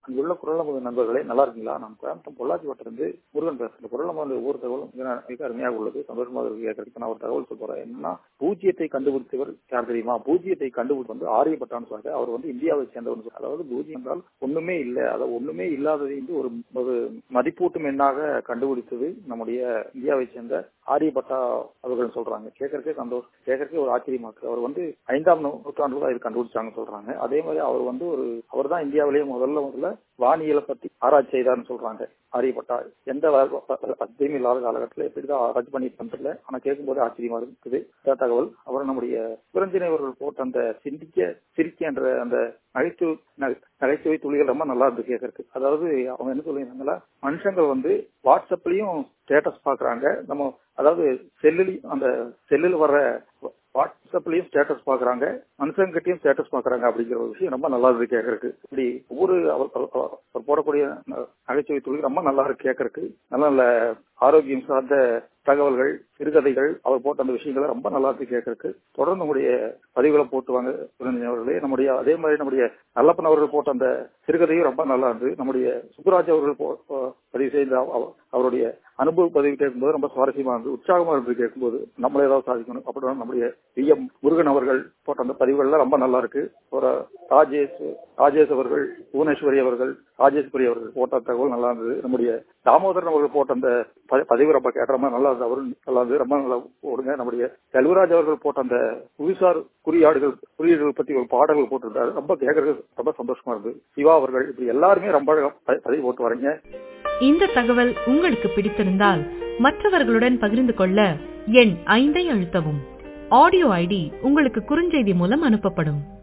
அங்குள்ள குரலமது நண்பர்களே நல்லா இருக்கீங்களா நான் கோயம்புத்தூர் பொள்ளாச்சி வட்டிலிருந்து முருகன் பேசுறேன் குரலமது ஒவ்வொரு தகவலும் மிக மிக அருமையாக உள்ளது சந்தோஷமாக இருக்கு கேட்கறதுக்கு நான் ஒரு தகவல் சொல்ல போறேன் என்னன்னா பூஜ்ஜியத்தை கண்டுபிடித்தவர் யார் தெரியுமா பூஜ்ஜியத்தை கண்டுபிடித்து வந்து ஆரியப்பட்டான்னு சொல்றாரு அவர் வந்து இந்தியாவை சேர்ந்தவர் அதாவது பூஜ்ஜியம் என்றால் ஒண்ணுமே இல்லை அதாவது ஒண்ணுமே இல்லாததை வந்து ஒரு ஒரு மதிப்பூட்டும் எண்ணாக கண்டுபிடித்தது நம்முடைய இந்தியாவை சேர்ந்த ஆரியப்பட்டா அவர்கள் சொல்றாங்க கேட்கறதுக்கே சந்தோஷம் கேட்கறதுக்கே ஒரு ஆச்சரியமா இருக்கு அவர் வந்து ஐந்தாம் நூற்றாண்டு தான் இது கண்டுபிடிச்சாங்க சொல்றாங்க அதே மாதிரி அவர் வந்து ஒரு அவர் தான் இந்தியாவிலேயே முதல்ல முதல்ல வானியலை பத்தி ஆராய்ச்சி செய்தார்னு சொல்றாங்க ஆரியப்பட்டா எந்த வசதியும் இல்லாத காலகட்டத்தில் எப்படிதான் ஆராய்ச்சி பண்ணி பண்றதுல ஆனா கேட்கும்போது ஆச்சரியமா இருக்குது இந்த தகவல் அப்புறம் நம்முடைய புரஞ்சினை அவர்கள் போட்ட அந்த சிந்திக்க சிரிக்க என்ற அந்த நகைச்சுவை நகைச்சுவை துளிகள் ரொம்ப நல்லா இருந்து கேட்கறதுக்கு அதாவது அவங்க என்ன சொல்லியிருந்தாங்களா மனுஷங்கள் வந்து வாட்ஸ்அப்லயும் ஸ்டேட்டஸ் பாக்குறாங்க நம்ம அதாவது செல்லுலயும் அந்த செல்லுல வர்ற வாட்ஸ்அப்லயும் ஸ்டேட்டஸ் பாக்குறாங்க மனுஷங்கிட்டையும் ஸ்டேட்டஸ் பாக்குறாங்க அப்படிங்கிற ஒரு விஷயம் ரொம்ப நல்லா இருக்கு கேட்கறதுக்கு இப்படி ஒவ்வொரு அவர் போடக்கூடிய நகைச்சுவை துளி ரொம்ப நல்லா இருக்கு கேட்கறதுக்கு நல்ல நல்ல ஆரோக்கியம் சார்ந்த தகவல்கள் சிறுகதைகள் அவர் போட்ட அந்த விஷயங்களை ரொம்ப நல்லா இருக்கு கேட்கறதுக்கு தொடர்ந்து நம்முடைய பதிவுகளை போட்டுவாங்க அவர்களே நம்முடைய அதே மாதிரி நம்முடைய நல்லப்பன் அவர்கள் போட்ட அந்த சிறுகதையும் ரொம்ப நல்லா இருந்தது நம்முடைய சுப்புராஜ் அவர்கள் பதிவு செய்த அவருடைய அனுபவ பதிவு கேட்கும்போது ரொம்ப சுவாரஸ்யமா இருந்தது உற்சாகமா இருந்து கேட்கும்போது நம்மள ஏதாவது சாதிக்கணும் அப்படின்னு நம்முடைய வி எம் முருகன் அவர்கள் போட்ட அந்த பதிவுகள்லாம் ரொம்ப நல்லா இருக்கு ஒரு ராஜேஷ் ராஜேஷ் அவர்கள் புவனேஸ்வரி அவர்கள் ராஜேஸ்வரி அவர்கள் போட்ட தகவல் நல்லா இருந்தது நம்முடைய தாமோதரன் அவர்கள் போட்ட அந்த பதிவு ரொம்ப கேட்ட ரொம்ப நல்லா இருந்தது அவரும் நல்லா இருந்தது ரொம்ப நல்லா போடுங்க நம்முடைய செல்வராஜ் அவர்கள் போட்ட அந்த புவிசார் குறியாடுகள் குறியீடுகள் பத்தி ஒரு பாடல்கள் போட்டிருந்தாரு ரொம்ப கேட்கறது ரொம்ப சந்தோஷமா இருந்தது சிவா அவர்கள் இப்படி எல்லாருமே ரொம்ப பதிவு போட்டு வரீங்க இந்த தகவல் உங்களுக்கு பிடித்திருந்தால் மற்றவர்களுடன் பகிர்ந்து கொள்ள எண் ஐந்தை அழுத்தவும் ஆடியோ ஐடி உங்களுக்கு குறுஞ்செய்தி மூலம் அனுப்பப்படும்